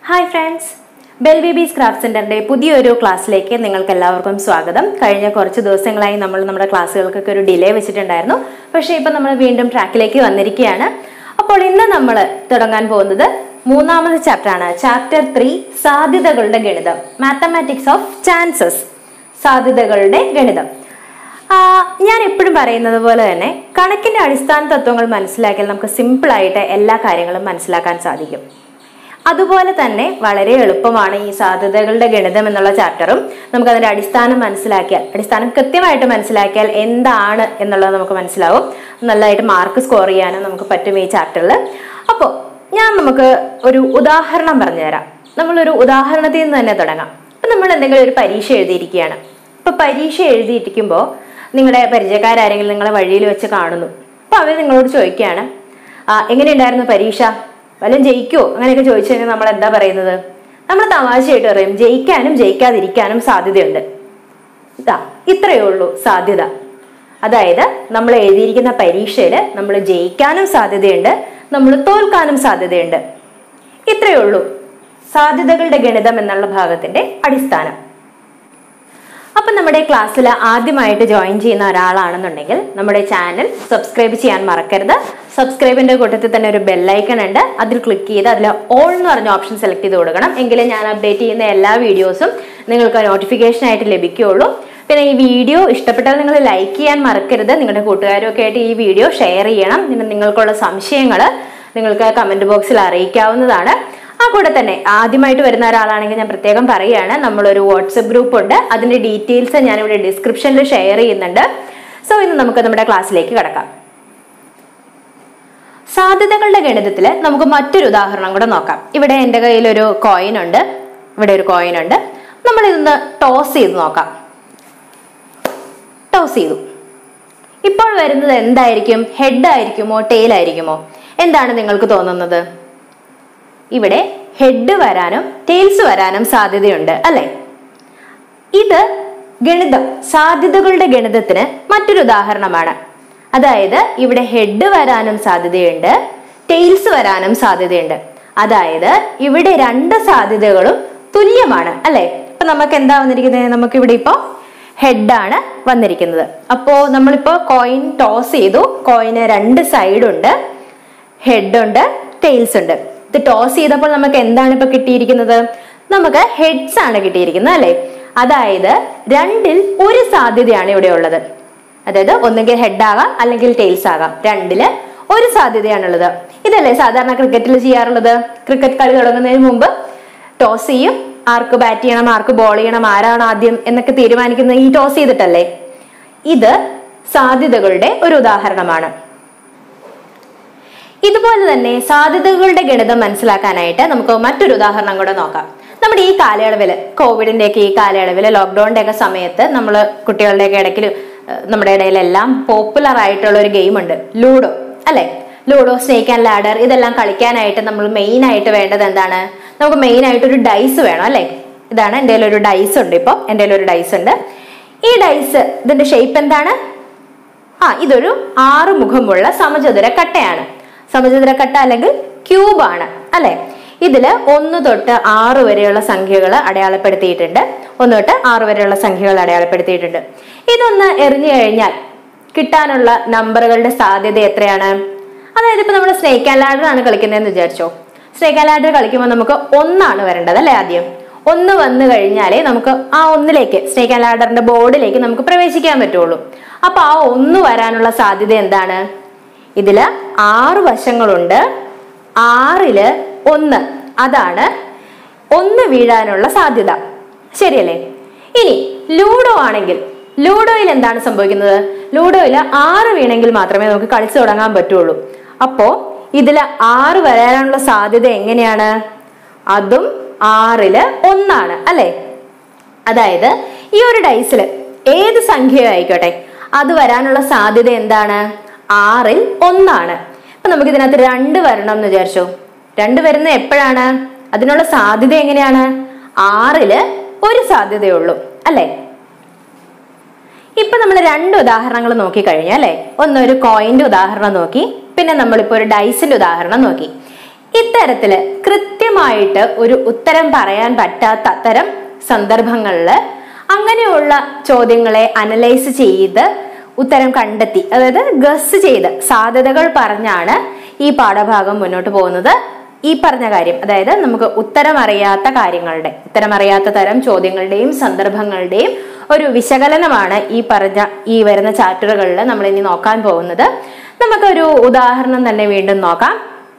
hi friends bell babies craft സെന്ററിന്റെ പുതിയൊരു ക്ലാസ്സിലേക്ക് നിങ്ങൾക്ക് എല്ലാവർക്കും സ്വാഗതം കഴിഞ്ഞ കുറച്ച് ദിവസങ്ങളായി നമ്മൾ നമ്മുടെ ക്ലാസ്സുകൾക്കൊക്കെ ഒരു ഡിലേ വെച്ചിട്ടുണ്ടായിരുന്നു പക്ഷേ ഇപ്പം നമ്മൾ വീണ്ടും ട്രാക്കിലേക്ക് വന്നിരിക്കുകയാണ് അപ്പോൾ ഇന്ന് നമ്മൾ തുടങ്ങാൻ പോകുന്നത് മൂന്നാമത്തെ ചാപ്റ്ററാണ് ചാപ്റ്റർ ത്രീ സാധ്യതകളുടെ ഗണിതം മാത്തമാറ്റിക്സ് ഓഫ് ചാൻസസ് സാധ്യതകളുടെ ഗണിതം ആ, ഞാൻ എപ്പോഴും പറയുന്നത് പോലെ തന്നെ കണക്കിന്റെ അടിസ്ഥാന തത്വങ്ങൾ മനസ്സിലാക്കിയാൽ നമുക്ക് സിമ്പിൾ ആയിട്ട് എല്ലാ കാര്യങ്ങളും മനസ്സിലാക്കാൻ സാധിക്കും അതുപോലെ തന്നെ വളരെ എളുപ്പമാണ് ഈ സാധ്യതകളുടെ ഗണിതം എന്നുള്ള ചാപ്റ്ററും നമുക്ക് അതിന്റെ അടിസ്ഥാനം മനസ്സിലാക്കിയാൽ അടിസ്ഥാനം കൃത്യമായിട്ട് മനസ്സിലാക്കിയാൽ എന്താണ് എന്നുള്ളത് നമുക്ക് മനസ്സിലാവും നല്ലതായിട്ട് മാർക്ക് സ്കോർ ചെയ്യാനും നമുക്ക് പറ്റും ഈ ചാപ്റ്ററിൽ അപ്പോൾ ഞാൻ നമുക്ക് ഒരു ഉദാഹരണം പറഞ്ഞുതരാം നമ്മളൊരു ഉദാഹരണത്തിൽ നിന്ന് തന്നെ തുടങ്ങാം ഇപ്പം നമ്മൾ എന്തെങ്കിലും ഒരു പരീക്ഷ എഴുതിയിരിക്കുകയാണ് ഇപ്പൊ പരീക്ഷ എഴുതിയിരിക്കുമ്പോൾ നിങ്ങളുടെ പരിചയക്കാരെങ്കിലും നിങ്ങളെ വഴിയിൽ വെച്ച് കാണുന്നു അപ്പൊ അവർ നിങ്ങളോട് ചോദിക്കുകയാണ് ആ എങ്ങനെയുണ്ടായിരുന്നു പരീക്ഷ വല്ലതും ജയിക്കുമോ അങ്ങനെയൊക്കെ ചോദിച്ചു കഴിഞ്ഞാൽ നമ്മൾ എന്താ പറയുന്നത് നമ്മൾ തമാശയായിട്ട് പറയും ജയിക്കാനും ജയിക്കാതിരിക്കാനും സാധ്യതയുണ്ട് ഇതാ ഇത്രയേ ഉള്ളൂ സാധ്യത അതായത് നമ്മൾ എഴുതിയിരിക്കുന്ന പരീക്ഷയിൽ നമ്മൾ ജയിക്കാനും സാധ്യതയുണ്ട് നമ്മൾ തോൽക്കാനും സാധ്യതയുണ്ട് ഇത്രയേ ഉള്ളൂ സാധ്യതകളുടെ ഗണിതം എന്നുള്ള ഭാഗത്തിന്റെ അടിസ്ഥാനം അപ്പൊ നമ്മുടെ ക്ലാസ്സിൽ ആദ്യമായിട്ട് ജോയിൻ ചെയ്യുന്ന ഒരാളാണെന്നുണ്ടെങ്കിൽ നമ്മുടെ ചാനൽ സബ്സ്ക്രൈബ് ചെയ്യാൻ മറക്കരുത് സബ്സ്ക്രൈബിന്റെ കൂട്ടത്തിൽ തന്നെ ഒരു ബെല്ലൈക്കൺ ഉണ്ട് അതിൽ ക്ലിക്ക് ചെയ്ത് അതിൽ ഓൾ എന്ന് പറഞ്ഞ ഓപ്ഷൻ സെലക്ട് ചെയ്ത് കൊടുക്കണം എങ്കിലേ ഞാൻ അപ്ഡേറ്റ് ചെയ്യുന്ന എല്ലാ വീഡിയോസും നിങ്ങൾക്ക് നോട്ടിഫിക്കേഷൻ ആയിട്ട് ലഭിക്കുകയുള്ളൂ പിന്നെ ഈ വീഡിയോ ഇഷ്ടപ്പെട്ടാൽ നിങ്ങൾ ലൈക്ക് ചെയ്യാൻ മറക്കരുത് നിങ്ങളുടെ കൂട്ടുകാരൊക്കെ ആയിട്ട് ഈ വീഡിയോ ഷെയർ ചെയ്യണം പിന്നെ നിങ്ങൾക്കുള്ള സംശയങ്ങൾ നിങ്ങൾക്ക് കമന്റ് ബോക്സിൽ അറിയിക്കാവുന്നതാണ് ആ കൂടെ തന്നെ ആദ്യമായിട്ട് വരുന്ന ഒരാളാണെങ്കിൽ ഞാൻ പ്രത്യേകം പറയുകയാണ് നമ്മളൊരു വാട്സപ്പ് ഗ്രൂപ്പ് ഉണ്ട് അതിന്റെ ഡീറ്റെയിൽസ് ഞാൻ ഇവിടെ ഡിസ്ക്രിപ്ഷനിൽ ഷെയർ ചെയ്യുന്നുണ്ട് സോ ഇന്ന് നമുക്ക് നമ്മുടെ ക്ലാസ്സിലേക്ക് കിടക്കാം സാധ്യതകളുടെ ഗണിതത്തിൽ നമുക്ക് മറ്റൊരു ഉദാഹരണം കൂടെ നോക്കാം ഇവിടെ എൻ്റെ കയ്യിൽ ഒരു കോയിൻ ഉണ്ട് ഇവിടെ ഒരു കോയിൻ ഉണ്ട് നമ്മൾ ഇതൊന്ന് ടോസ് ചെയ്ത് നോക്കാം ടോസ് ചെയ്തു ഇപ്പോൾ വരുന്നത് എന്തായിരിക്കും ഹെഡ് ആയിരിക്കുമോ ടെയിൽ ആയിരിക്കുമോ എന്താണ് നിങ്ങൾക്ക് തോന്നുന്നത് ഇവിടെ ഹെഡ് വരാനും ടെയിൽസ് വരാനും സാധ്യതയുണ്ട് അല്ലെ ഇത് ഗണിതം സാധ്യതകളുടെ ഗണിതത്തിന് മറ്റൊരു ഉദാഹരണമാണ് അതായത് ഇവിടെ ഹെഡ് വരാനും സാധ്യതയുണ്ട് ടെയിൽസ് വരാനും സാധ്യതയുണ്ട് അതായത് ഇവിടെ രണ്ട് സാധ്യതകളും തുല്യമാണ് അല്ലെ ഇപ്പൊ നമുക്ക് എന്താ വന്നിരിക്കുന്നത് നമുക്ക് ഇവിടെ ഇപ്പോ ഹെഡാണ് വന്നിരിക്കുന്നത് അപ്പോ നമ്മളിപ്പോ കോയിൻ ടോസ് ചെയ്തു കോയിന് രണ്ട് സൈഡ് ഉണ്ട് ഹെഡ് ഉണ്ട് ടെയിൽസ് ഉണ്ട് ഇത് ടോസ് ചെയ്തപ്പോൾ നമുക്ക് എന്താണ് ഇപ്പൊ കിട്ടിയിരിക്കുന്നത് നമുക്ക് ഹെഡ്സ് ആണ് കിട്ടിയിരിക്കുന്നത് അല്ലെ അതായത് രണ്ടിൽ ഒരു സാധ്യതയാണ് ഇവിടെ ഉള്ളത് അതായത് ഒന്നുകിൽ ഹെഡ് ആകാം അല്ലെങ്കിൽ ടെയിൽസ് ആകാം രണ്ടില് ഒരു സാധ്യതയാണുള്ളത് ഇതല്ലേ സാധാരണ ക്രിക്കറ്റിൽ ചെയ്യാറുള്ളത് ക്രിക്കറ്റ് കളി തുടങ്ങുന്നതിന് മുമ്പ് ടോസ് ചെയ്യും ആർക്ക് ബാറ്റ് ചെയ്യണം ആർക്ക് ബോൾ ചെയ്യണം ആരാണ് ആദ്യം എന്നൊക്കെ തീരുമാനിക്കുന്നത് ഈ ടോസ് ചെയ്തിട്ടല്ലേ ഇത് സാധ്യതകളുടെ ഒരു ഉദാഹരണമാണ് ഇതുപോലെ തന്നെ സാധ്യതകളുടെ ഗണിതം മനസ്സിലാക്കാനായിട്ട് നമുക്ക് മറ്റൊരു ഉദാഹരണം കൂടെ നോക്കാം നമ്മുടെ ഈ കാലയളവില് കോവിഡിന്റെ ഒക്കെ ഈ കാലയളവില് ലോക്ക്ഡൌണിന്റെ ഒക്കെ സമയത്ത് നമ്മൾ കുട്ടികളുടെ ഒക്കെ ഇടയ്ക്ക് നമ്മുടെ ഇടയിലെല്ലാം പോപ്പുലർ ആയിട്ടുള്ള ഒരു ഗെയിം ഉണ്ട് ലൂഡോ അല്ലെ ലൂഡോ സ്നേക്ക് ആൻഡ് ലാഡർ ഇതെല്ലാം കളിക്കാനായിട്ട് നമ്മൾ മെയിൻ ആയിട്ട് വേണ്ടത് എന്താണ് നമുക്ക് മെയിൻ ആയിട്ട് ഒരു ഡൈസ് വേണം അല്ലെ ഇതാണ് എൻ്റെ ഒരു ഡൈസ് ഉണ്ട് ഇപ്പോൾ എൻ്റെ ഒരു ഡൈസ് ഉണ്ട് ഈ ഡൈസ് ഇതിന്റെ ഷേപ്പ് എന്താണ് ആ ഇതൊരു ആറ് മുഖമുള്ള സമചതുര കട്ടയാണ് സമചതുര കട്ട അല്ലെങ്കിൽ ക്യൂബ് ആണ് അല്ലെ ഇതില് ഒന്ന് തൊട്ട് ആറ് വരെയുള്ള സംഖ്യകൾ അടയാളപ്പെടുത്തിയിട്ടുണ്ട് ഒന്ന് തൊട്ട് ആറ് വരെയുള്ള സംഖ്യകൾ അടയാളപ്പെടുത്തിയിട്ടുണ്ട് ഇതൊന്ന് എറിഞ്ഞു കഴിഞ്ഞാൽ കിട്ടാനുള്ള നമ്പറുകളുടെ സാധ്യത എത്രയാണ് അതായത് ഇപ്പൊ നമ്മൾ സ്നേക്ക് ആൻഡ് ലാഡർ ആണ് കളിക്കുന്നതെന്ന് വിചാരിച്ചോ സ്നേക്ക് ആൻഡ് ലാഡർ കളിക്കുമ്പോൾ നമുക്ക് ഒന്നാണ് വരേണ്ടത് അല്ലെ ആദ്യം ഒന്ന് വന്നു കഴിഞ്ഞാലേ നമുക്ക് ആ ഒന്നിലേക്ക് സ്നേക്ക് ആൻഡ് ലാഡറിന്റെ ബോർഡിലേക്ക് നമുക്ക് പ്രവേശിക്കാൻ പറ്റുള്ളൂ അപ്പൊ ആ ഒന്ന് വരാനുള്ള സാധ്യത എന്താണ് ഇതില് ആറ് വശങ്ങളുണ്ട് ആറില് ഒന്ന് അതാണ് ഒന്ന് വീഴാനുള്ള സാധ്യത ശരിയല്ലേ ഇനി ലൂഡോ ആണെങ്കിൽ ലൂഡോയിൽ എന്താണ് സംഭവിക്കുന്നത് ലൂഡോയിൽ ആറ് വീണെങ്കിൽ മാത്രമേ നമുക്ക് കളിച്ചു തുടങ്ങാൻ പറ്റുള്ളൂ അപ്പോ ഇതില് ആറ് വരാനുള്ള സാധ്യത എങ്ങനെയാണ് അതും ആറില് ഒന്നാണ് അല്ലെ അതായത് ഈ ഒരു ഡൈസില് ഏത് സംഖ്യ ആയിക്കോട്ടെ അത് വരാനുള്ള സാധ്യത എന്താണ് ആറിൽ ഒന്നാണ് അപ്പൊ നമുക്ക് ഇതിനകത്ത് രണ്ട് വരണം എന്ന് വിചാരിച്ചു രണ്ട് വരുന്നത് എപ്പോഴാണ് അതിനുള്ള സാധ്യത എങ്ങനെയാണ് ആറില് ഒരു സാധ്യതയുള്ളൂ അല്ലെ ഇപ്പൊ നമ്മൾ രണ്ട് ഉദാഹരണങ്ങൾ നോക്കി കഴിഞ്ഞു അല്ലെ ഒന്ന് ഒരു കോയിന്റെ ഉദാഹരണം നോക്കി പിന്നെ നമ്മളിപ്പോ ഒരു ഡൈസിന്റെ ഉദാഹരണം നോക്കി ഇത്തരത്തില് കൃത്യമായിട്ട് ഒരു ഉത്തരം പറയാൻ പറ്റാത്ത തരം സന്ദർഭങ്ങളിൽ അങ്ങനെയുള്ള ചോദ്യങ്ങളെ അനലൈസ് ചെയ്ത് ഉത്തരം കണ്ടെത്തി അതായത് ഗസ് ചെയ്ത് സാധ്യതകൾ പറഞ്ഞാണ് ഈ പാഠഭാഗം മുന്നോട്ട് പോകുന്നത് ഈ പറഞ്ഞ കാര്യം അതായത് നമുക്ക് ഉത്തരം അറിയാത്ത കാര്യങ്ങളുടെ ഉത്തരം അറിയാത്ത തരം ചോദ്യങ്ങളുടെയും സന്ദർഭങ്ങളുടെയും ഒരു വിശകലനമാണ് ഈ പറഞ്ഞ ഈ വരുന്ന ചാപ്റ്ററുകളിൽ നമ്മൾ ഇനി നോക്കാൻ പോകുന്നത് നമുക്കൊരു ഉദാഹരണം തന്നെ വീണ്ടും നോക്കാം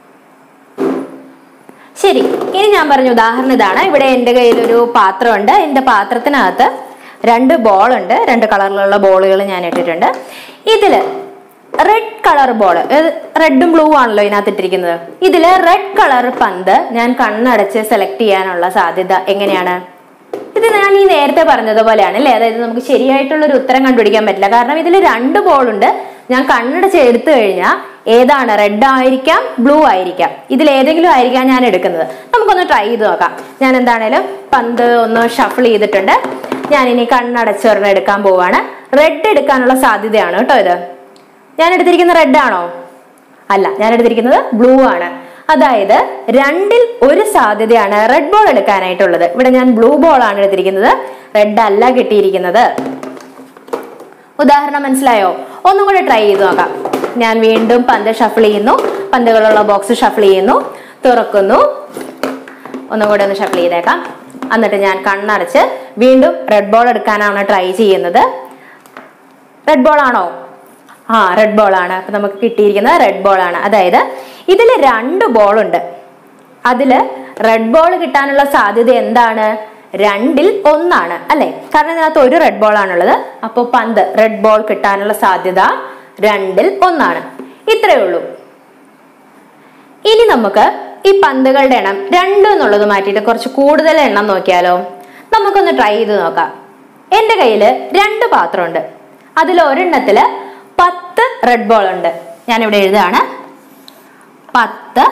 ശരി ഇനി ഞാൻ പറഞ്ഞ ഉദാഹരണം ഇതാണ് ഇവിടെ എൻ്റെ കയ്യിൽ ഒരു പാത്രമുണ്ട് എൻ്റെ പാത്രത്തിനകത്ത് രണ്ട് ബോൾ ഉണ്ട് രണ്ട് കളറിലുള്ള ബോളുകൾ ഞാൻ ഇട്ടിട്ടുണ്ട് ഇതില് റെഡ് കളർ ബോൾ റെഡും ബ്ലൂ ആണല്ലോ ഇതിനകത്ത് ഇട്ടിരിക്കുന്നത് ഇതില് റെഡ് കളർ പന്ത് ഞാൻ കണ്ണടച്ച് സെലക്ട് ചെയ്യാനുള്ള സാധ്യത എങ്ങനെയാണ് ഇത് ഞാൻ ഈ നേരത്തെ പറഞ്ഞതുപോലെയാണ് അല്ലേ അതായത് നമുക്ക് ശരിയായിട്ടുള്ള ഒരു ഉത്തരം കണ്ടുപിടിക്കാൻ പറ്റില്ല കാരണം ഇതിൽ രണ്ട് ബോൾ ഉണ്ട് ഞാൻ കണ്ണടച്ച് എടുത്തു കഴിഞ്ഞാൽ ഏതാണ് റെഡ് ആയിരിക്കാം ബ്ലൂ ആയിരിക്കാം ഇതിൽ ഏതെങ്കിലും ആയിരിക്കാം ഞാൻ എടുക്കുന്നത് നമുക്കൊന്ന് ട്രൈ ചെയ്ത് നോക്കാം ഞാൻ എന്താണേലും പന്ത് ഒന്ന് ഷഫിൾ ചെയ്തിട്ടുണ്ട് ഞാൻ ഇനി കണ്ണടച്ച് ഒരെണ്ണം എടുക്കാൻ പോവാണ് റെഡ് എടുക്കാനുള്ള സാധ്യതയാണ് കേട്ടോ ഇത് ഞാൻ എടുത്തിരിക്കുന്ന റെഡ് ആണോ അല്ല ഞാൻ എടുത്തിരിക്കുന്നത് ബ്ലൂ ആണ് അതായത് രണ്ടിൽ ഒരു സാധ്യതയാണ് റെഡ് ബോൾ എടുക്കാനായിട്ടുള്ളത് ഇവിടെ ഞാൻ ബ്ലൂ ബോൾ ആണ് എടുത്തിരിക്കുന്നത് റെഡ് അല്ല കിട്ടിയിരിക്കുന്നത് ഉദാഹരണം മനസ്സിലായോ ഒന്നും കൂടെ ട്രൈ ചെയ്ത് നോക്കാം ഞാൻ വീണ്ടും പന്ത് ഷഫിൾ ചെയ്യുന്നു പന്തുകളുള്ള ബോക്സ് ഷഫിൾ ചെയ്യുന്നു തുറക്കുന്നു ഒന്നും കൂടെ ഒന്ന് ഷഫിൾ ചെയ്തേക്കാം എന്നിട്ട് ഞാൻ കണ്ണടച്ച് വീണ്ടും റെഡ് ബോൾ എടുക്കാനാണ് ട്രൈ ചെയ്യുന്നത് റെഡ് ബോൾ ആണോ ആ റെഡ് ബോൾ ആണ് അപ്പൊ നമുക്ക് കിട്ടിയിരിക്കുന്നത് റെഡ് ബോൾ ആണ് അതായത് ഇതിൽ രണ്ട് ബോൾ ഉണ്ട് അതില് റെഡ് ബോൾ കിട്ടാനുള്ള സാധ്യത എന്താണ് രണ്ടിൽ ഒന്നാണ് അല്ലെ കാരണം ഇതിനകത്ത് ഒരു റെഡ് ബോൾ ആണുള്ളത് അപ്പോൾ പന്ത് റെഡ് ബോൾ കിട്ടാനുള്ള സാധ്യത രണ്ടിൽ ഒന്നാണ് ഇത്രയേ ഉള്ളൂ ഇനി നമുക്ക് ഈ പന്തുകളുടെ എണ്ണം രണ്ട് എന്നുള്ളത് മാറ്റിയിട്ട് കുറച്ച് കൂടുതൽ എണ്ണം നോക്കിയാലോ നമുക്കൊന്ന് ട്രൈ ചെയ്ത് നോക്കാം എൻ്റെ കയ്യിൽ രണ്ട് പാത്രമുണ്ട് അതിൽ ഒരെണ്ണത്തില് പത്ത് റെഡ് ബോൾ ഉണ്ട് ഞാനിവിടെ എഴുതാണ് പത്ത്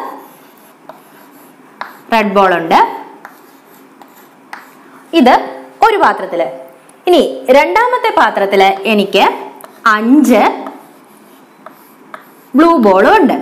റെഡ് ബോൾ ഉണ്ട് ഇത് ഒരു പാത്രത്തില് ഇനി രണ്ടാമത്തെ പാത്രത്തില് എനിക്ക് അഞ്ച് ബ്ലൂ ബോളും ഉണ്ട്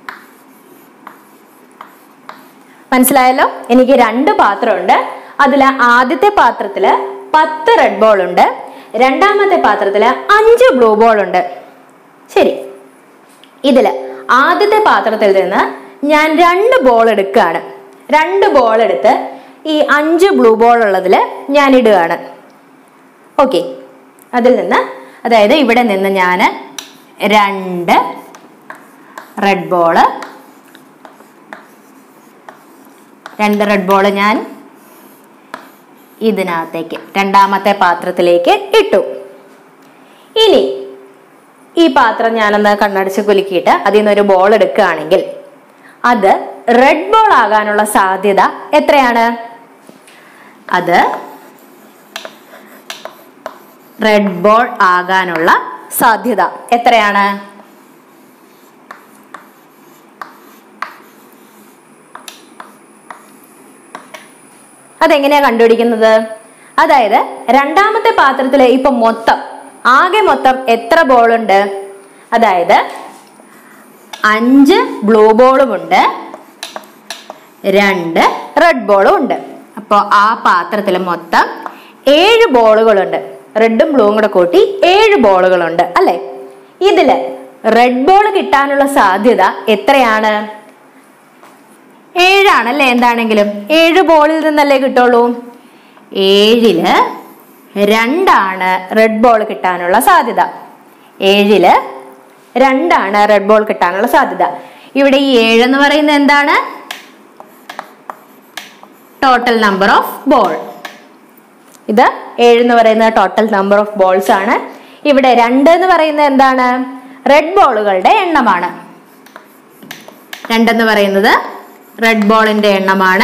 മനസ്സിലായല്ലോ എനിക്ക് രണ്ട് പാത്രമുണ്ട് അതിൽ ആദ്യത്തെ പാത്രത്തില് പത്ത് റെഡ് ബോൾ ഉണ്ട് രണ്ടാമത്തെ പാത്രത്തില് അഞ്ച് ബ്ലൂ ബോൾ ഉണ്ട് ശരി ഇതില് ആദ്യത്തെ പാത്രത്തിൽ നിന്ന് ഞാൻ രണ്ട് ബോൾ എടുക്കുകയാണ് രണ്ട് ബോൾ എടുത്ത് ഈ അഞ്ച് ബ്ലൂ ബോൾ ഉള്ളതിൽ ഞാൻ ഇടുകയാണ് ഓക്കെ അതിൽ നിന്ന് അതായത് ഇവിടെ നിന്ന് ഞാൻ രണ്ട് റെഡ് ബോള് രണ്ട് റെഡ് ബോള് ഞാൻ ഇതിനകത്തേക്ക് രണ്ടാമത്തെ പാത്രത്തിലേക്ക് ഇട്ടു ഇനി ഈ പാത്രം ഞാനൊന്ന് കണ്ണടച്ച് കുലുക്കിയിട്ട് അതിൽ നിന്നൊരു ബോൾ എടുക്കുകയാണെങ്കിൽ അത് റെഡ് ബോൾ ആകാനുള്ള സാധ്യത എത്രയാണ് അത് റെഡ് ബോൾ ആകാനുള്ള സാധ്യത എത്രയാണ് അതെങ്ങനെയാ കണ്ടുപിടിക്കുന്നത് അതായത് രണ്ടാമത്തെ പാത്രത്തിൽ ഇപ്പൊ മൊത്തം ആകെ മൊത്തം എത്ര ബോൾ ഉണ്ട് അതായത് അഞ്ച് ബ്ലൂ ബോളുമുണ്ട് രണ്ട് റെഡ് ബോളും ഉണ്ട് അപ്പോൾ ആ പാത്രത്തിൽ മൊത്തം ഏഴ് ബോളുകളുണ്ട് റെഡും ബ്ലൂവും കൂടെ കൂട്ടി ഏഴ് ബോളുകളുണ്ട് അല്ലെ ഇതില് റെഡ് ബോൾ കിട്ടാനുള്ള സാധ്യത എത്രയാണ് ഏഴാണല്ലേ എന്താണെങ്കിലും ഏഴ് ബോളിൽ നിന്നല്ലേ കിട്ടുള്ളൂ ഏഴില് രണ്ടാണ് റെഡ് ബോൾ കിട്ടാനുള്ള സാധ്യത ഏഴില് രണ്ടാണ് റെഡ് ബോൾ കിട്ടാനുള്ള സാധ്യത ഇവിടെ ഈ ഏഴ് എന്ന് പറയുന്നത് എന്താണ് ടോട്ടൽ നമ്പർ ഓഫ് ബോൾ ഇത് ഏഴ് എന്ന് പറയുന്നത് ടോട്ടൽ നമ്പർ ഓഫ് ബോൾസ് ആണ് ഇവിടെ രണ്ട് എന്ന് പറയുന്നത് എന്താണ് റെഡ് ബോളുകളുടെ എണ്ണമാണ് രണ്ടെന്ന് പറയുന്നത് റെഡ് ബോളിന്റെ എണ്ണമാണ്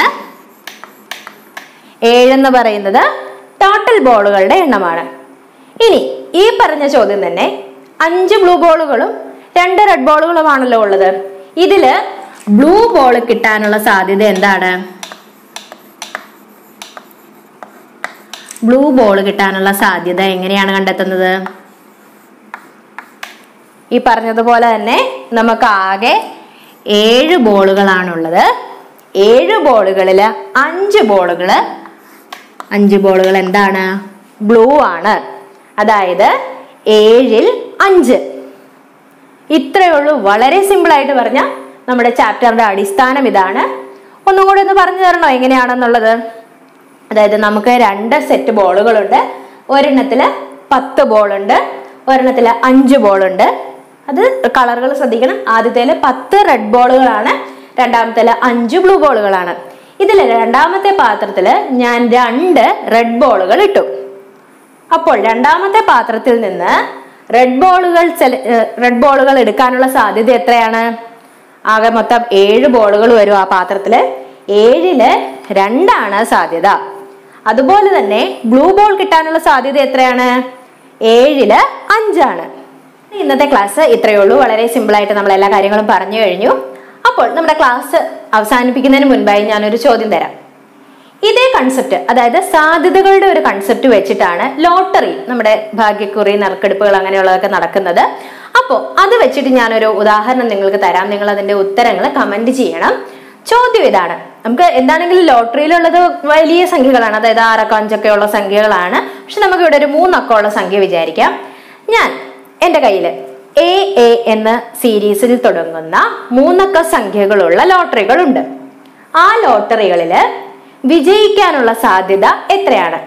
ഏഴെന്ന് പറയുന്നത് ടോട്ടൽ ബോളുകളുടെ എണ്ണമാണ് ഇനി ഈ പറഞ്ഞ ചോദ്യം തന്നെ അഞ്ച് ബ്ലൂ ബോളുകളും രണ്ട് റെഡ് ബോളുകളുമാണല്ലോ ഉള്ളത് ഇതില് ബ്ലൂ ബോൾ കിട്ടാനുള്ള സാധ്യത എന്താണ് ബ്ലൂ ബോൾ കിട്ടാനുള്ള സാധ്യത എങ്ങനെയാണ് കണ്ടെത്തുന്നത് ഈ പറഞ്ഞതുപോലെ തന്നെ നമുക്ക് ആകെ ഏഴ് ബോളുകളാണുള്ളത് ഏഴ് ബോളുകളിൽ അഞ്ച് ബോളുകൾ അഞ്ച് ബോളുകൾ എന്താണ് ബ്ലൂ ആണ് അതായത് ഏഴിൽ അഞ്ച് ഇത്രയേ ഉള്ളൂ വളരെ സിമ്പിൾ ആയിട്ട് പറഞ്ഞ നമ്മുടെ ചാപ്റ്ററിന്റെ അടിസ്ഥാനം ഇതാണ് ഒന്നും കൂടി ഒന്ന് പറഞ്ഞു തരണോ എങ്ങനെയാണെന്നുള്ളത് അതായത് നമുക്ക് രണ്ട് സെറ്റ് ബോളുകളുണ്ട് ഒരെണ്ണത്തില് പത്ത് ബോളുണ്ട് ഒരെണ്ണത്തില് അഞ്ച് ബോളുണ്ട് അത് കളറുകൾ ശ്രദ്ധിക്കണം ആദ്യത്തേല് പത്ത് റെഡ് ബോളുകളാണ് രണ്ടാമത്തേല് അഞ്ച് ബ്ലൂ ബോളുകളാണ് ഇതിൽ രണ്ടാമത്തെ പാത്രത്തില് ഞാൻ രണ്ട് റെഡ് ബോളുകൾ ഇട്ടു അപ്പോൾ രണ്ടാമത്തെ പാത്രത്തിൽ നിന്ന് റെഡ് ബോളുകൾ റെഡ് ബോളുകൾ എടുക്കാനുള്ള സാധ്യത എത്രയാണ് ആകെ മൊത്തം ഏഴ് ബോളുകൾ വരും ആ പാത്രത്തില് ഏഴില് രണ്ടാണ് സാധ്യത അതുപോലെ തന്നെ ബ്ലൂ ബോൾ കിട്ടാനുള്ള സാധ്യത എത്രയാണ് ഏഴില് അഞ്ചാണ് ഇന്നത്തെ ക്ലാസ് ഇത്രയേ ഉള്ളൂ വളരെ സിമ്പിൾ ആയിട്ട് നമ്മൾ എല്ലാ കാര്യങ്ങളും പറഞ്ഞു കഴിഞ്ഞു അപ്പോൾ നമ്മുടെ ക്ലാസ് അവസാനിപ്പിക്കുന്നതിന് മുൻപായി ഞാനൊരു ചോദ്യം തരാം ഇതേ കൺസെപ്റ്റ് അതായത് സാധ്യതകളുടെ ഒരു കൺസെപ്റ്റ് വെച്ചിട്ടാണ് ലോട്ടറി നമ്മുടെ ഭാഗ്യക്കുറി നറുക്കെടുപ്പുകൾ അങ്ങനെയുള്ളതൊക്കെ നടക്കുന്നത് അപ്പോൾ അത് വെച്ചിട്ട് ഞാനൊരു ഉദാഹരണം നിങ്ങൾക്ക് തരാം നിങ്ങൾ അതിന്റെ ഉത്തരങ്ങൾ കമന്റ് ചെയ്യണം ചോദ്യം ഇതാണ് നമുക്ക് എന്താണെങ്കിലും ലോട്ടറിയിലുള്ളത് വലിയ സംഖ്യകളാണ് അതായത് ആറക്കം അഞ്ചൊക്കെ ഉള്ള സംഖ്യകളാണ് പക്ഷെ നമുക്ക് ഇവിടെ ഒരു മൂന്നക്കമുള്ള സംഖ്യ വിചാരിക്കാം ഞാൻ എൻ്റെ കയ്യിൽ എ എ എന്ന സീരീസിൽ തുടങ്ങുന്ന മൂന്നക്ക സംഖ്യകളുള്ള ലോട്ടറികളുണ്ട് ആ ലോട്ടറികളില് വിജയിക്കാനുള്ള സാധ്യത എത്രയാണ്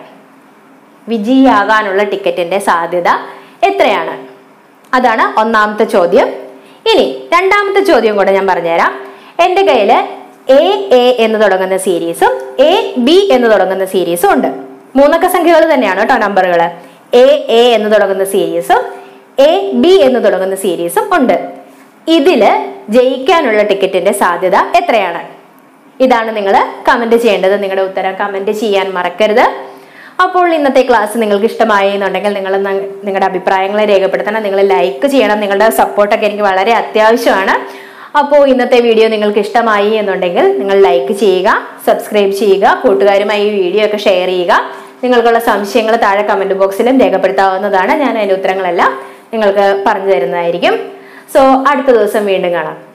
വിജയിയാകാനുള്ള ടിക്കറ്റിന്റെ സാധ്യത എത്രയാണ് അതാണ് ഒന്നാമത്തെ ചോദ്യം ഇനി രണ്ടാമത്തെ ചോദ്യം കൂടെ ഞാൻ പറഞ്ഞുതരാം എൻ്റെ കയ്യിൽ എ എ എന്ന് തുടങ്ങുന്ന സീരീസും എ ബി എന്ന് തുടങ്ങുന്ന സീരീസും ഉണ്ട് മൂന്നക്ക സംഖ്യകൾ തന്നെയാണ് കേട്ടോ നമ്പറുകൾ എ എ എന്ന് തുടങ്ങുന്ന സീരീസും എ ബി എന്ന് തുടങ്ങുന്ന സീരീസും ഉണ്ട് ഇതില് ജയിക്കാനുള്ള ടിക്കറ്റിന്റെ സാധ്യത എത്രയാണ് ഇതാണ് നിങ്ങൾ കമന്റ് ചെയ്യേണ്ടത് നിങ്ങളുടെ ഉത്തരം കമന്റ് ചെയ്യാൻ മറക്കരുത് അപ്പോൾ ഇന്നത്തെ ക്ലാസ് നിങ്ങൾക്ക് ഇഷ്ടമായി എന്നുണ്ടെങ്കിൽ നിങ്ങൾ നിങ്ങളുടെ അഭിപ്രായങ്ങളെ രേഖപ്പെടുത്തണം നിങ്ങൾ ലൈക്ക് ചെയ്യണം നിങ്ങളുടെ സപ്പോർട്ടൊക്കെ എനിക്ക് വളരെ അത്യാവശ്യമാണ് അപ്പോൾ ഇന്നത്തെ വീഡിയോ നിങ്ങൾക്ക് ഇഷ്ടമായി എന്നുണ്ടെങ്കിൽ നിങ്ങൾ ലൈക്ക് ചെയ്യുക സബ്സ്ക്രൈബ് ചെയ്യുക കൂട്ടുകാരുമായി ഈ വീഡിയോ ഒക്കെ ഷെയർ ചെയ്യുക നിങ്ങൾക്കുള്ള സംശയങ്ങൾ താഴെ കമന്റ് ബോക്സിലും രേഖപ്പെടുത്താവുന്നതാണ് ഞാൻ അതിന്റെ ഉത്തരങ്ങളെല്ലാം നിങ്ങൾക്ക് പറഞ്ഞു തരുന്നതായിരിക്കും സോ അടുത്ത ദിവസം വീണ്ടും കാണാം